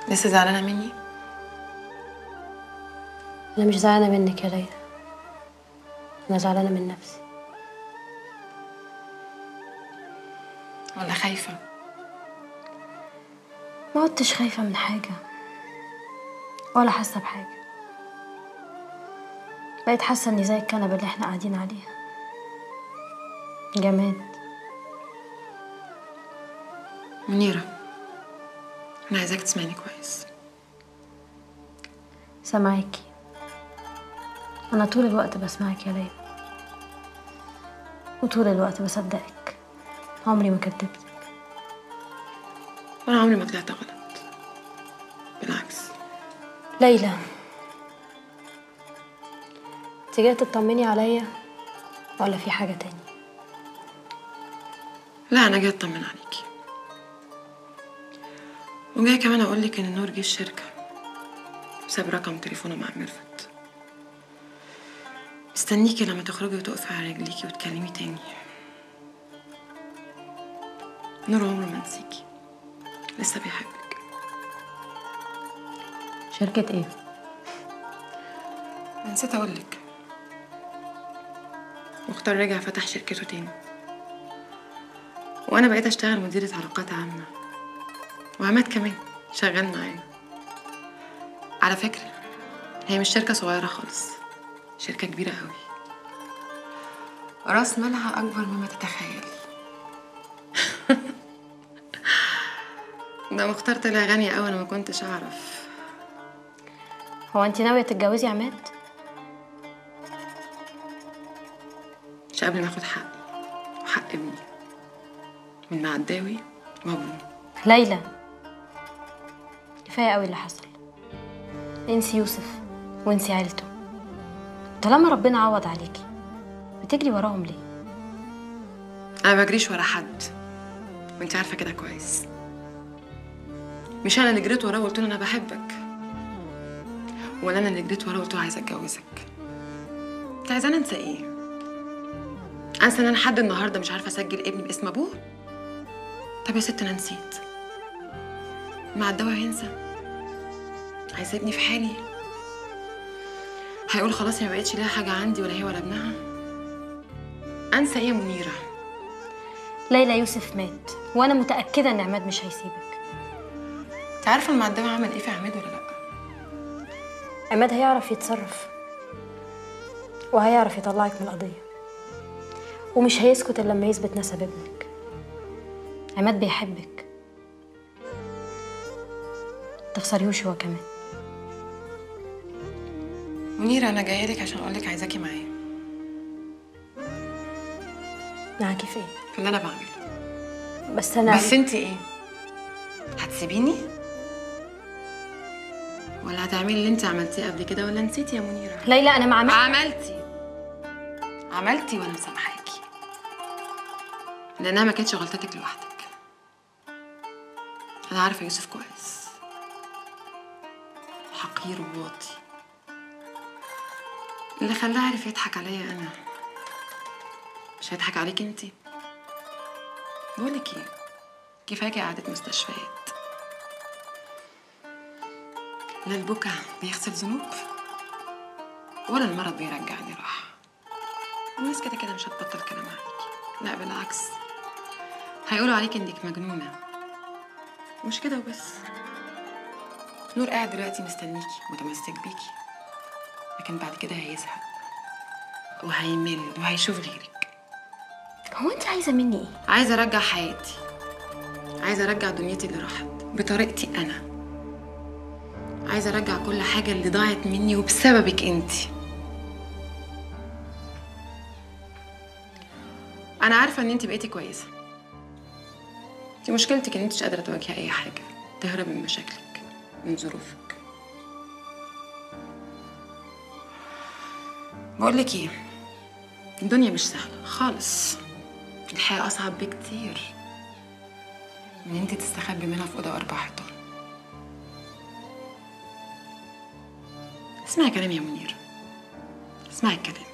لسه زعلانه مني انا مش زعلانه منك يا ليلى انا زعلانه من نفسي ولا خايفه ما عدتش خايفه من حاجه ولا حاسه بحاجه بقيت حاسه اني زي الكنبه اللي احنا قاعدين عليها جماد منيره انا عايزاك تسمعني كويس سامعاكي انا طول الوقت بسمعك يا ليلى وطول الوقت بصدقك عمري ما كدبتك وانا عمري ما طلعت غلط بالعكس ليلى انت جايه تطمني عليا ولا في حاجه تاني لا انا جاي اطمن عليكي وجاي كمان اقول لك ان نور جه الشركه وساب رقم تليفونه مع ميرفت مستنيكي لما تخرجي وتقفي على رجليكي وتكلمي تاني نور عمره ما نسيكي لسه بيحبك شركه ايه نسيت اقول لك مختار رجع فتح شركته تاني وانا بقيت اشتغل مديرة علاقات عامة وعماد كمان شغال معانا على فكرة هي مش شركة صغيرة خالص شركة كبيرة قوي راس مالها اكبر مما تتخيل ده مختار طلع غني قوي انا ما كنتش اعرف هو انت ناويه تتجوزي عماد مش قبل ما اخد حقي وحق ابني من معداوي وابوه ليلى كفايه قوي اللي حصل انسي يوسف وانسي عيلته طالما ربنا عوض عليكي بتجري وراهم ليه انا ما بجريش ورا حد وانت عارفه كده كويس مش انا اللي جريت وراه وقلت له انا بحبك ولا انا اللي جريت وراه وقلت له عايزه اتجوزك انت عايزاني انسى ايه انسى ان انا لحد النهارده مش عارفه اسجل ابني باسم ابوه طب يا ست انا نسيت مع الدواء هينسى هيسيبني في حالي هيقول خلاص هي ما بقتش ليها حاجه عندي ولا هي ولا ابنها انسى ايه يا منيره ليلى يوسف مات وانا متاكده ان عماد مش هيسيبك انت عارفه المعداوي عمل ايه في عماد ولا لا عماد هيعرف يتصرف وهيعرف يطلعك من القضيه ومش هيسكت الا لما يثبت نسب ابنك عماد بيحبك تخسريهوش هو كمان منيرة أنا جاية لك عشان أقولك عايزاكي معايا معاكي في ايه في اللي أنا بعمله بس انا بس أنت إيه؟ هتسيبيني؟ ولا هتعملي اللي أنت عملتيه قبل كده ولا نسيتي يا منيرة؟ ليلى انا ما عملت عملتي عملتي وأنا مسامحاكي لأنها ما كانتش غلطتك لوحدك أنا عارفة يوسف كويس حقير وواطي اللي خلاه عرف يضحك عليا أنا مش هيضحك عليك انتي بقولك ايه كفاية قعدة مستشفيات لا البكا بيغسل ذنوب ولا المرض بيرجعني راحة الناس كده كده مش هتبطل كلام عليكي لا بالعكس هيقولوا عليك انك مجنونة مش كده وبس نور قاعد دلوقتي مستنيكي متمسك بيكي لكن بعد كده هيزهق وهيمل وهيشوف غيرك هو انت عايزه مني ايه عايزه ارجع حياتي عايزه ارجع دنيتي اللي راحت بطريقتي انا عايزه ارجع كل حاجه اللي ضاعت مني وبسببك انت انا عارفه ان انت بقيتي كويسه انت مشكلتك ان انت مش قادره تواجهي اي حاجه تهرب من مشاكلك من ظروفك بقول لك ايه الدنيا مش سهله خالص الحياه اصعب بكتير من ان انت تستخبي منها في اوضه اربع حيطان اسمعي كلامي يا منير اسمعي الكلام